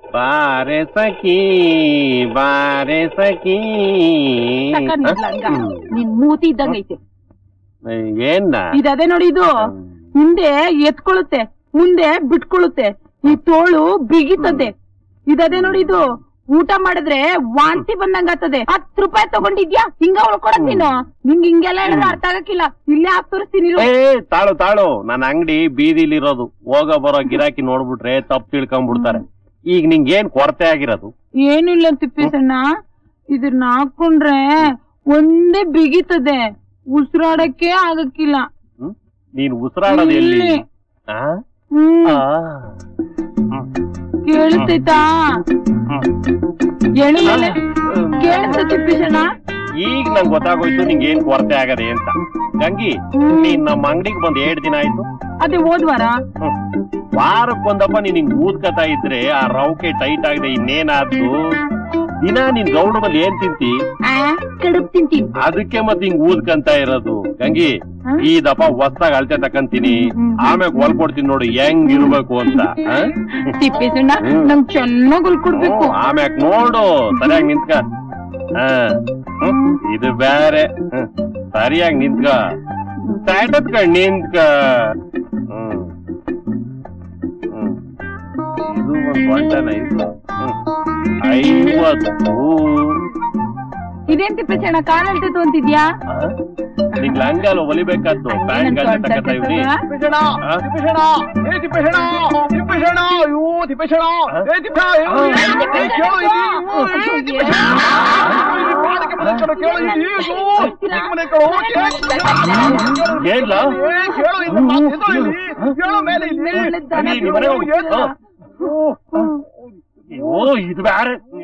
ಬಾರೆ ಸಖಿ ಬಾರೆ ಸಖಿ ತಕ ನಿನ್ ಲಂಗ. ನಿನ್ ಮೂತಿ ಇದ್ದಂಗೈತೆ ಏನ್ನ ಇದದೇ ನೋಡಿ ಇದು ಹಿಂದೆ ಎತ್ಕೊಳ್ಳುತ್ತೆ ಮುಂದೆ ಬಿಟ್ಕೊಳ್ಳುತ್ತೆ ಈ ತೋಳು ಬಿಗಿತದೆ ಇದದೇ ನೋಡಿ ಇದು ಊಟ ಮಾಡಿದ್ರೆ ವಾಂತಿ ಬಂದಂಗಾತದೆ ಹತ್ತು ರೂಪಾಯಿ ತಗೊಂಡಿದ್ಯಾ ಹಿಂಗ ಉಳ್ಕೊಡದ್ ನೀನು ನಿಂಗ್ ಹಿಂಗೆಲ್ಲ ಹೇಳಿದ್ರೆ ಅರ್ಥ ಆಗಕ್ಕಿಲ್ಲ ಇಲ್ಲೇ ಹಾಕ್ ತೋರಿಸ್ತೀನಿ ಇರು. ಏ ತಾಳು ತಾಳು ನನ್ನ ಅಂಗಡಿ ಬೀದಿಲಿರೋದು ಹೋಗ ಬರೋ ಗಿರಾಕಿ ನೋಡ್ಬಿಟ್ರೆ ತಪ್ಪು ತಿಳ್ಕೊಂಡ್ಬಿಡ್ತಾರೆ ಈಗ ನಿಂಗೇನ್ ಕೊರತೆ ಆಗಿರೋದು ಏನಿಲ್ಲ ತಿಪ್ಪೇಸಣ್ಣ ಇದನ್ನ ಹಾಕೊಂಡ್ರೆ ಒಂದೇ ಬಿಗಿತದೆ ಉಸಿರಾಡಕ್ಕೆ ಆಗಕ್ಕಿಲ್ಲ ಹ್ಮ್? ನೀನ್ ಉಸಿರಾಡೋದು ಎಲ್ಲಿ ಇಲ್ಲಿ. ಆ? ಹ್ಮ್ ಆ. ಕೇಳಿಸ್ತೈತಾ ಹೇಳು ಮೇಲೆ ಕೇಳಿಸ್ತ ತಿಪ್ಪೇಸಣ್ಣ ಈಗ ನಂಗೆ ಗೊತ್ತಾಗೋಯ್ತು ನಿಂಗೆ ಏನ್ ಕೊರತೆ ಆಗದೆ ಅಂತ ಗಂಗಿ ನೀನ್ ನಮ್ಮ ಅಂಗಡಿಗೆ ಬಂದ್ ಎರಡ್ ದಿನ ಆಯ್ತು ಅದೇ ಹೋದ್ವಾರ ಹ್ಮ್. ವಾರಕ್ಕೊಂದಪ್ಪ ನೀನ್ ಹಿಂಗ್ ಊದ್ಕತಾ ಇದ್ರೆ ಆ ರೌಕೆ ಟೈಟ್ ಆಗದೆ ಇನ್ನೇನಾದ್ರು ದಿನ ನೀನ್ ಗೌಡದಲ್ಲಿ ಏನ್ ತಿಂತಿ ಕಡುಬ್ ತಿಂತೀನಿ ಅದಕ್ಕೆ ಮತ್ತೆ ಹಿಂಗ್ ಊದ್ಕಂತ ಇರೋದು ಗಂಗಿ ಹ? ಈ ದಪ್ಪ ಹೊಸ್ದಾಗ ಅಳತೆ ತಕಂತೀನಿ ಹ್ಮ್. ಆಮ್ಯಾಗ ಹೊಲ್ಕೊಡ್ತೀನಿ ನೋಡು ಹೆಂಗ್ ಇರ್ಬೇಕು ಅಂತ ಹ? ತಿಪ್ಪೇಸಣ್ಣ ಹ್ಮ್. ನಂಗ್ ಚೆನ್ನಾಗ್ ಉಳ್ಕೊಡ್ಬೇಕು ಹ್ಮ್, ಆಮ್ಯಾಗ ನೋಡು ಸರಿಯಾಗಿ ನಿಂತ್ಕ ಹ. ಹ್ಮ್, ಇದು ಬೇರೆ ಹ್ಮ್, ಸರಿಯಾಗಿ ನಿಂತ್ಕ ಸ್ಟ್ಯಾಟಸ್ ಕಣ್ ನಿಂತ್ಕ ಹ್ಮ್ ಹ್ಮ್. ಇದು ಒಂದ್ ಸೊಂಟನ ಇದು ಹ್ಮ್. ಐವತ್ತು ಇದೇನ್ ತಿಪ್ಪೇಸಣ್ಣ ಕಾಲ್ ಹೇಳ್ತೈತು ಅಂತಿದ್ಯಾ ಆ? ನಿಂಗ್ ಲಂಗಾಲು ಹೊಲಿಬೇಕಾದ್ದು ಪ್ಯಾಂಟ್ ಗಾಲ ತಕತಾ ಇವ್ನಿ ತಿಪ್ಪೇಶಣ ಆ? ತಿಪ್ಪೇಶಣ ಏ ತಿಪ್ಪೇಶಣ ತಿಪ್ಪೇಶಣ ಅಯ್ಯೋ ತಿಪ್ಪೇಶಣ ಏ ತಿಪ್ಪ ಅಯ್ಯೋ, ಏ, ಏ, ಕೇಳು ಇಲ್ಲಿ, ಅಯ್ಯೋ, ಏ, ತಿಪ್ಪೇಶಣ. ಇಲ್ಲಿ ಬಾಡಿಗೆ ಮನೆ ಕಡೆ ಕೇಳು ಇಲ್ಲಿ, ಅಯ್ಯೋ, ಬಾಡಿಗೆ ಮನೆ ಕಡೆ ಹೋಗಿ, ಕೇಳು, ಏನ್ಲ? ಏ, ಕೇಳು ಇಲ್ಲಿ, ಮಾತು ಎದ್ದು ಇಲ್ಲಿ, ಕೇಳು ಮೇಲೆ ಇಲ್ಲಿ. ಮೇಲೆ ದನ ನೀ- ನೀ ಮನೆಗೆ ಹೋಗು. ಏನು? ಹಾ. ಓ ಇದು ಬೇರೆ